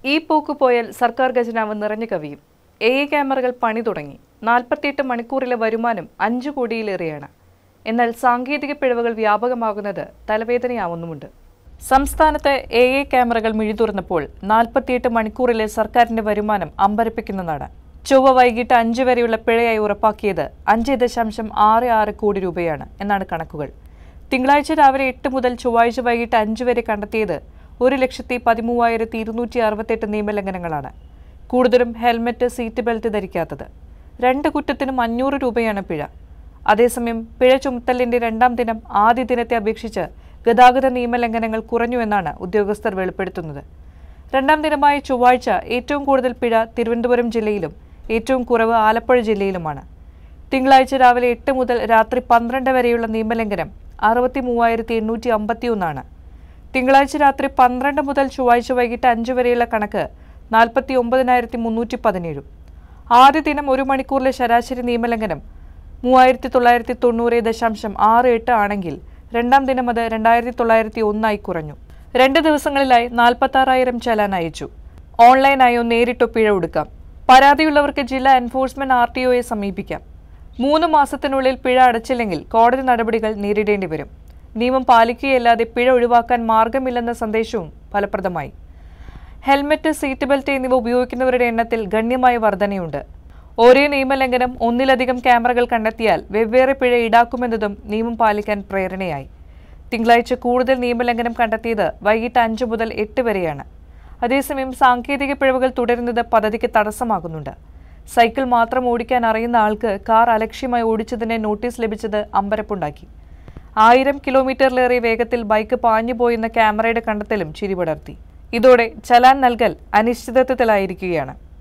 ഈ പോക്ക് പോയാൽ സർക്കാർ ഖജനാവ് നിറഞ്ഞു കവിയും എ ഐ ക്യാമറകൾ പണി തുടങ്ങി നാൽപ്പത്തിയെട്ട് മണിക്കൂറിലെ വരുമാനം അഞ്ചു കോടിയിലേറെയാണ് എന്നാൽ സാങ്കേതിക പിഴവുകൾ വ്യാപകമാകുന്നത് തലവേദനയാവുന്നുമുണ്ട് സംസ്ഥാനത്ത് എ ഐ ക്യാമറകൾ മിഴിതുറന്നപ്പോൾ നാൽപ്പത്തിയെട്ട് മണിക്കൂറിലെ സർക്കാരിന്റെ വരുമാനം അമ്പരപ്പിക്കുന്നതാണ് ചൊവ്വ വൈകിട്ട് അഞ്ച് വരെയുള്ള പിഴയായി ഉറപ്പാക്കിയത് അഞ്ച് ദശാംശം ആറ് ആറ് കോടി രൂപയാണ് എന്നാണ് കണക്കുകൾ തിങ്കളാഴ്ച രാവിലെ എട്ട് മുതൽ ചൊവ്വാഴ്ച വൈകിട്ട് അഞ്ച് വരെ കണ്ടെത്തിയത് ഒരു ലക്ഷത്തി പതിമൂവായിരത്തി ഇരുന്നൂറ്റി അറുപത്തെട്ട് നിയമലംഘനങ്ങളാണ് കൂടുതലും ഹെൽമറ്റ് സീറ്റ് ബെൽറ്റ് ധരിക്കാത്തത് രണ്ട് കുറ്റത്തിനും അഞ്ഞൂറ് രൂപയാണ് പിഴ അതേസമയം പിഴ ചുമത്തലിന്റെ രണ്ടാം ദിനം ആദ്യ ദിനത്തെ അപേക്ഷിച്ച് ഗതാഗത നിയമലംഘനങ്ങൾ കുറഞ്ഞു എന്നാണ് ഉദ്യോഗസ്ഥർ വെളിപ്പെടുത്തുന്നത് രണ്ടാം ദിനമായ ചൊവ്വാഴ്ച ഏറ്റവും കൂടുതൽ പിഴ തിരുവനന്തപുരം ജില്ലയിലും ഏറ്റവും കുറവ് ആലപ്പുഴ ജില്ലയിലുമാണ് തിങ്കളാഴ്ച രാവിലെ എട്ട് മുതൽ രാത്രി പന്ത്രണ്ട് വരെയുള്ള നിയമലംഘനം അറുപത്തി മൂവായിരത്തി എണ്ണൂറ്റി അമ്പത്തി ഒന്നാണ് തിങ്കളാഴ്ച രാത്രി പന്ത്രണ്ട് മുതൽ ചൊവ്വാഴ്ച വൈകിട്ട് അഞ്ച് വരെയുള്ള കണക്ക് നാൽപ്പത്തി ഒമ്പതിനായിരത്തി മുന്നൂറ്റി പതിനേഴും ആദ്യ ദിനം ഒരു മണിക്കൂറിലെ ശരാശരി നിയമലംഘനം മൂവായിരത്തി തൊള്ളായിരത്തി തൊണ്ണൂറ് ദശാംശം ആറ് എട്ട് ആണെങ്കിൽ രണ്ടാം ദിനം അത് രണ്ടായിരത്തി തൊള്ളായിരത്തി ഒന്നായി കുറഞ്ഞു രണ്ട് ദിവസങ്ങളിലായി നാൽപ്പത്തി ആറായിരം ചലാൻ അയച്ചു ഓൺലൈനായോ നേരിട്ടോ പിഴ കൊടുക്കാം പരാതിയുള്ളവർക്ക് ജില്ലാ എൻഫോഴ്സ്മെന്റ് ആർ ടി ഒയെ സമീപിക്കാം മൂന്ന് മാസത്തിനുള്ളിൽ പിഴ അടച്ചില്ലെങ്കിൽ കോടതി നടപടികൾ നേരിടേണ്ടി വരും നിയമം പാലിക്കുകയല്ലാതെ പിഴ ഒഴിവാക്കാൻ മാർഗമില്ലെന്ന സന്ദേശവും ഫലപ്രദമായി ഹെൽമറ്റ് സീറ്റ് ബെൽറ്റ് എന്നിവ ഉപയോഗിക്കുന്നവരുടെ എണ്ണത്തിൽ ഗണ്യമായ വർധനയുണ്ട് ഒരേ നിയമലംഘനം ഒന്നിലധികം ക്യാമറകൾ കണ്ടെത്തിയാൽ വെവ്വേറെ പിഴ ഈടാക്കുമെന്നതും നിയമം പാലിക്കാൻ പ്രേരണയായി തിങ്കളാഴ്ച കൂടുതൽ നിയമലംഘനം കണ്ടെത്തിയത് വൈകിട്ട് അഞ്ച് മുതൽ എട്ട് വരെയാണ് അതേസമയം സാങ്കേതിക പിഴവുകൾ തുടരുന്നത് പദ്ധതിക്ക് തടസ്സമാകുന്നുണ്ട് സൈക്കിൾ മാത്രം ഓടിക്കാൻ അറിയുന്ന ആൾക്ക് കാർ അലക്ഷ്യമായി ഓടിച്ചതിന് നോട്ടീസ് ലഭിച്ചത് അമ്പരപ്പുണ്ടാക്കി ആയിരം കിലോമീറ്ററിലേറെ വേഗത്തിൽ ബൈക്ക് പാഞ്ഞുപോയെന്ന ക്യാമറയുടെ കണ്ടെത്തലും ചിരിപടർത്തി ഇതോടെ ചലാൻ നൽകൽ അനിശ്ചിതത്വത്തിലായിരിക്കുകയാണ്